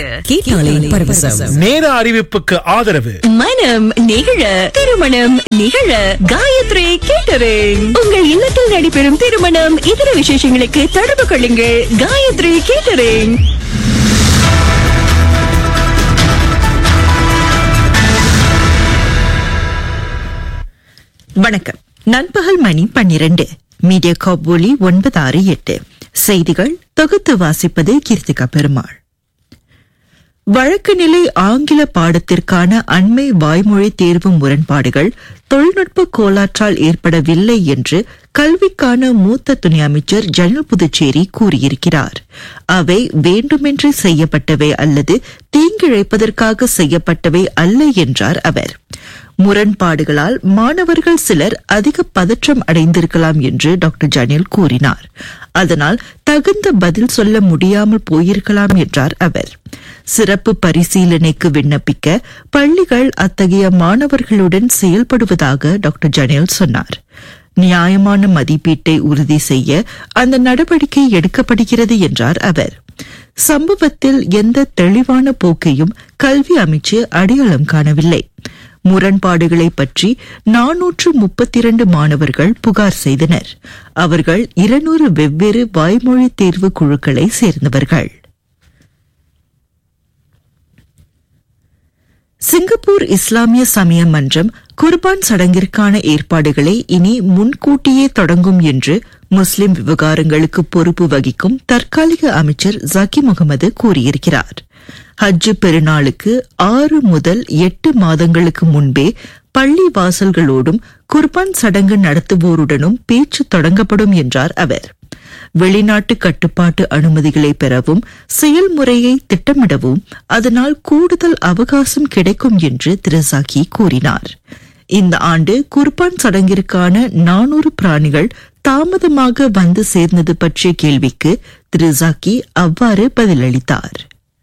கேட்டாலே பரவசம் நேர அறிவிப்புக்கு ஆதரவு மனம் நிகழ திருமணம் நிகழ காயத்ரி கேட்டரிங் உங்கள் இல்லத்தில் நடைபெறும் திருமணம் இதர விசேஷங்களுக்கு தொடர்பு கொள்ளுங்கள் காயத்ரி கேட்டரிங் வணக்கம் நண்பகல் மணி பன்னிரண்டு மீடியா காபோலி ஒன்பது ஆறு எட்டு செய்திகள் தொகுத்து வாசிப்பது கீர்த்திகா பெருமாள் வழக்கு நிலை ஆங்கில பாடத்திற்கான அண்மை வாய்மொழி தேர்வு முரண்பாடுகள் தொழில்நுட்ப கோளாற்றால் ஏற்படவில்லை என்று கல்விக்கான மூத்த துணை அமைச்சர் ஜனல் புதுச்சேரி கூறியிருக்கிறார் அவை வேண்டுமென்று செய்யப்பட்டவை அல்லது தீங்கிழைப்பதற்காக செய்யப்பட்டவை அல்ல என்றார் அவர் முரண்பாடுகளால் மாணவர்கள் சிலர் அதிக பதற்றம் அடைந்திருக்கலாம் என்று டாக்டர் ஜனில் கூறினார் அதனால் தகுந்த பதில் சொல்ல முடியாமல் போயிருக்கலாம் என்றார் அவர் சிறப்பு பரிசீலனைக்கு விண்ணப்பிக்க பள்ளிகள் அத்தகைய மாணவர்களுடன் செயல்படுவதாக டாக்டர் ஜனில் சொன்னார் நியாயமான மதிப்பீட்டை உறுதி செய்ய அந்த நடவடிக்கை எடுக்கப்படுகிறது என்றார் அவர் சம்பவத்தில் எந்த தெளிவான போக்கையும் கல்வி அமைச்சு அடையாளம் காணவில்லை முரண்பாடுகளை பற்றி நானூற்று முப்பத்தி இரண்டு மாணவர்கள் புகார் செய்தனர் அவர்கள் இருநூறு வெவ்வேறு வாய்மொழி தேர்வு குழுக்களை சேர்ந்தவர்கள் சிங்கப்பூர் இஸ்லாமிய சமய மன்றம் குர்பான் சடங்கிற்கான ஏற்பாடுகளை இனி முன்கூட்டியே தொடங்கும் என்று முஸ்லிம் விவகாரங்களுக்கு பொறுப்பு வகிக்கும் தற்காலிக அமைச்சர் ஜக்கி முகமது கூறியிருக்கிறார் ஹஜ் பெருநாளுக்கு ஆறு முதல் எட்டு மாதங்களுக்கு முன்பே பள்ளி வாசல்களோடும் குர்பான் சடங்கு நடத்துவோருடனும் பேச்சு தொடங்கப்படும் என்றார் அவர் வெளிநாட்டு கட்டுப்பாட்டு அனுமதிகளை பெறவும் செயல்முறையை திட்டமிடவும் அதனால் கூடுதல் அவகாசம் கிடைக்கும் என்று திரு சாக்கி கூறினார் இந்த ஆண்டு குர்பான் சடங்கிற்கான நானூறு பிராணிகள் தாமதமாக வந்து சேர்ந்தது பற்றிய கேள்விக்கு திரு ஜாக்கி அவ்வாறு பதிலளித்தார்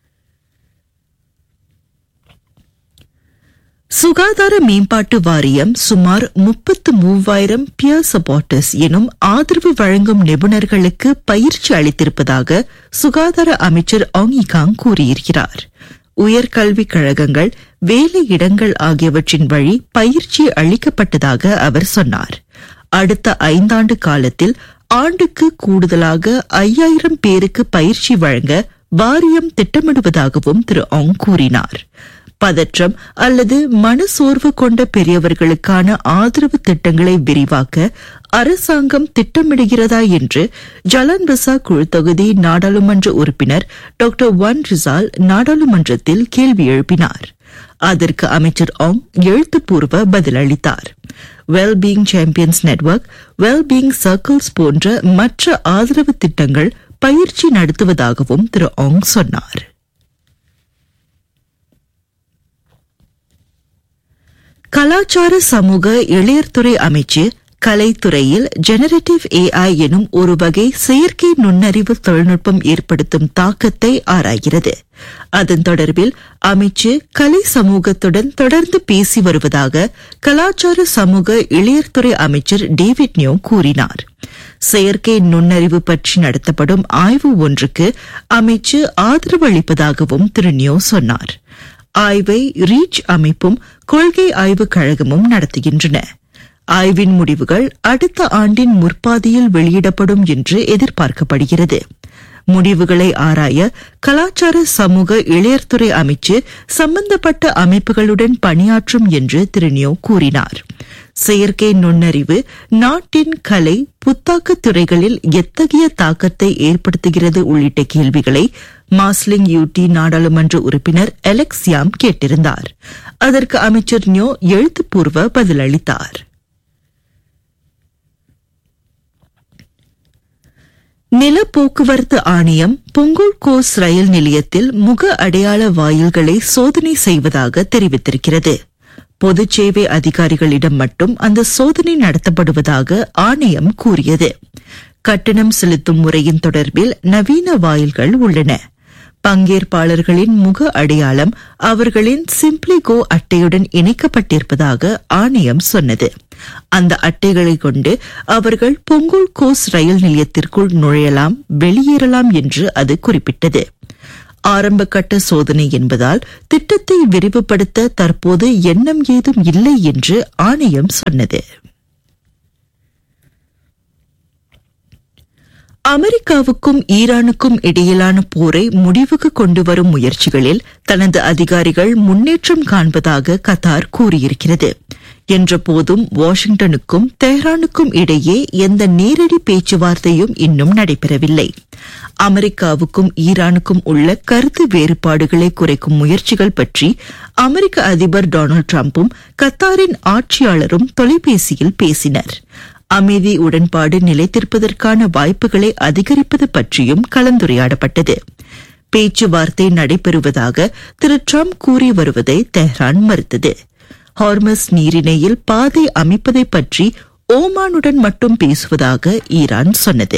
சுகாதார மேம்பாட்டு வாரியம் சுமார் முப்பத்து மூவாயிரம் பியர் சப்போர்டர்ஸ் எனும் ஆதரவு வழங்கும் நிபுணர்களுக்கு பயிற்சி அளித்திருப்பதாக சுகாதார அமைச்சர் ஆங்கிகாங் கூறியிருக்கிறார் உயர்கல்விக் கழகங்கள் வேலை இடங்கள் ஆகியவற்றின் வழி பயிற்சி அளிக்கப்பட்டதாக அவர் சொன்னார் அடுத்த ஐந்தாண்டு காலத்தில் ஆண்டுக்கு கூடுதலாக ஐயாயிரம் பேருக்கு பயிற்சி வழங்க வாரியம் திட்டமிடுவதாகவும் திரு ஆங் கூறினார் பதற்றம் அல்லது மனசோர்வு கொண்ட பெரியவர்களுக்கான ஆதரவு திட்டங்களை விரிவாக்க அரசாங்கம் திட்டமிடுகிறதா என்று ஜலன் பசா குழு தொகுதி நாடாளுமன்ற உறுப்பினர் டாக்டர் ஒன் ரிசால் நாடாளுமன்றத்தில் கேள்வி எழுப்பினார் அதற்கு அமைச்சர் ஆங் எழுத்துப்பூர்வ பதிலளித்தார் wellbeing champions network wellbeing circles போன்ற மற்ற ஆதரவு திட்டங்கள் பயிற்சி நடத்துவதாகவும் திரு ஆங் சொன்னார் கலாச்சார சமூக இளையர்துறை அமைச்சு கலைத்துறையில் ஜெனரேட்டிவ் ஏஐ எனும் ஒரு வகை செயற்கை நுண்ணறிவு தொழில்நுட்பம் ஏற்படுத்தும் தாக்கத்தை ஆராய்கிறது அதன் தொடர்பில் அமைச்சு கலை சமூகத்துடன் தொடர்ந்து பேசி வருவதாக கலாச்சார சமூக இளையர்துறை அமைச்சர் டேவிட் நியோ கூறினார் செயற்கை நுண்ணறிவு பற்றி நடத்தப்படும் ஆய்வு ஒன்றுக்கு அமைச்சு ஆதரவு அளிப்பதாகவும் திரு நியோ சொன்னார் ஆய்வை ரீச் அமைப்பும் கொள்கை ஆய்வுக் கழகமும் நடத்துகின்றன ஆய்வின் முடிவுகள் அடுத்த ஆண்டின் முற்பாதியில் வெளியிடப்படும் என்று எதிர்பார்க்கப்படுகிறது முடிவுகளை ஆராய கலாச்சார சமூக இளையர்துறை அமைச்சு சம்பந்தப்பட்ட அமைப்புகளுடன் பணியாற்றும் என்று திரு நியோ கூறினார் செயற்கை நுண்ணறிவு நாட்டின் கலை புத்தாக்க துறைகளில் எத்தகைய தாக்கத்தை ஏற்படுத்துகிறது உள்ளிட்ட கேள்விகளை மாஸ்லிங் யூடி நாடாளுமன்ற உறுப்பினர் அலெக்ஸ் யாம் கேட்டிருந்தார் அதற்கு அமைச்சர் நியோ எழுத்துப்பூர்வ பதிலளித்தார் நில போக்குவரத்து ஆணையம் பொங்கல் கோஸ் ரயில் நிலையத்தில் முக அடையாள வாயில்களை சோதனை செய்வதாக தெரிவித்திருக்கிறது பொதுச் சேவை அதிகாரிகளிடம் மட்டும் அந்த சோதனை நடத்தப்படுவதாக ஆணையம் கூறியது கட்டணம் செலுத்தும் முறையின் தொடர்பில் நவீன வாயில்கள் உள்ளன பங்கேற்பாளர்களின் முக அடையாளம் அவர்களின் சிம்ப்ளி கோ அட்டையுடன் இணைக்கப்பட்டிருப்பதாக ஆணையம் சொன்னது அந்த அட்டைகளை கொண்டு அவர்கள் பொங்கல் கோஸ் ரயில் நிலையத்திற்குள் நுழையலாம் வெளியேறலாம் என்று அது குறிப்பிட்டது ஆரம்ப கட்ட சோதனை என்பதால் திட்டத்தை விரிவுபடுத்த தற்போது எண்ணம் ஏதும் இல்லை என்று ஆணையம் சொன்னது அமெரிக்காவுக்கும் ஈரானுக்கும் இடையிலான போரை முடிவுக்கு கொண்டு வரும் முயற்சிகளில் தனது அதிகாரிகள் முன்னேற்றம் காண்பதாக கத்தார் கூறியிருக்கிறது என்ற போதும் வாஷிங்டனுக்கும் தெஹ்ரானுக்கும் இடையே எந்த நேரடி பேச்சுவார்த்தையும் இன்னும் நடைபெறவில்லை அமெரிக்காவுக்கும் ஈரானுக்கும் உள்ள கருத்து வேறுபாடுகளை குறைக்கும் முயற்சிகள் பற்றி அமெரிக்க அதிபர் டொனால்டு டிரம்பும் கத்தாரின் ஆட்சியாளரும் தொலைபேசியில் பேசினர் அமைதி உடன்பாடு நிலைத்திருப்பதற்கான வாய்ப்புகளை அதிகரிப்பது பற்றியும் கலந்துரையாடப்பட்டது பேச்சுவார்த்தை நடைபெறுவதாக திரு டிரம்ப் கூறி வருவதை தெஹ்ரான் மறுத்தது ஹார்மஸ் நீரிணையில் பாதை அமைப்பதை பற்றி ஓமானுடன் மட்டும் பேசுவதாக ஈரான் சொன்னது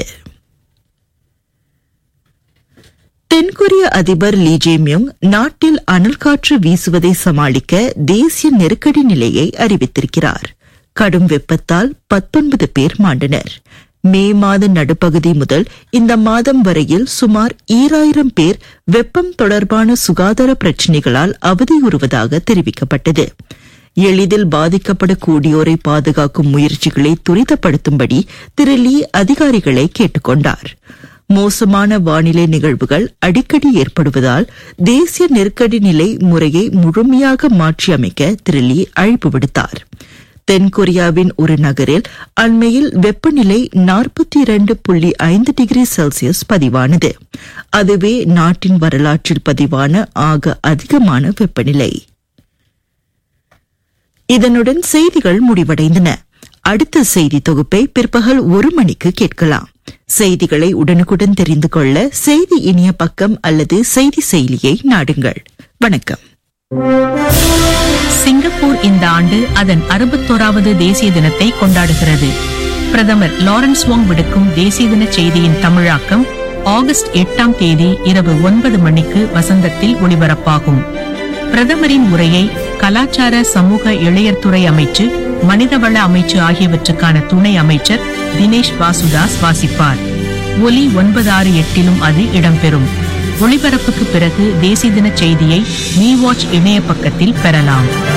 தென்கொரிய அதிபர் லீ ஜேமியோங் நாட்டில் அனல் காற்று வீசுவதை சமாளிக்க தேசிய நெருக்கடி நிலையை அறிவித்திருக்கிறார் கடும் வெப்பத்தால் பத்தொன்பது பேர் மாண்டனர் மே மாத நடுப்பகுதி முதல் இந்த மாதம் வரையில் சுமார் ஈராயிரம் பேர் வெப்பம் தொடர்பான சுகாதார பிரச்சினைகளால் அவதியுறுவதாக தெரிவிக்கப்பட்டது எளிதில் பாதிக்கப்படக்கூடியோரை பாதுகாக்கும் முயற்சிகளை துரிதப்படுத்தும்படி திரு லீ அதிகாரிகளை கேட்டுக் கொண்டார் மோசமான வானிலை நிகழ்வுகள் அடிக்கடி ஏற்படுவதால் தேசிய நெருக்கடி நிலை முறையை முழுமையாக மாற்றியமைக்க திரு லீ அழைப்பு விடுத்தார் தென்கொரியாவின் ஒரு நகரில் அண்மையில் வெப்பநிலை நாற்பத்தி இரண்டு புள்ளி ஐந்து டிகிரி செல்சியஸ் பதிவானது அதுவே நாட்டின் வரலாற்றில் பதிவான ஆக அதிகமான வெப்பநிலை இதனுடன் செய்திகள் முடிவடைந்தன அடுத்த செய்தி தொகுப்பை பிற்பகல் ஒரு மணிக்கு கேட்கலாம் செய்திகளை உடனுக்குடன் தெரிந்து கொள்ள செய்தி இனிய பக்கம் அல்லது செய்தி செயலியை நாடுங்கள் வணக்கம் சிங்கப்பூர் இந்த ஆண்டு அதன் அறுபத்தோராவது தேசிய தினத்தை கொண்டாடுகிறது பிரதமர் லாரன்ஸ் வாங் விடுக்கும் தேசிய தின செய்தியின் தமிழாக்கம் ஆகஸ்ட் எட்டாம் தேதி இரவு ஒன்பது மணிக்கு வசந்தத்தில் ஒளிபரப்பாகும் பிரதமரின் உரையை கலாச்சார சமூக இளையர்துறை அமைச்சு மனிதவள அமைச்சு ஆகியவற்றுக்கான துணை அமைச்சர் தினேஷ் வாசுதாஸ் வாசிப்பார் ஒலி ஒன்பது ஆறு எட்டிலும் அது இடம்பெறும் ஒளிபரப்புக்கு பிறகு தேசிய தின செய்தியை மீ வாட்ச் இணைய பக்கத்தில் பெறலாம்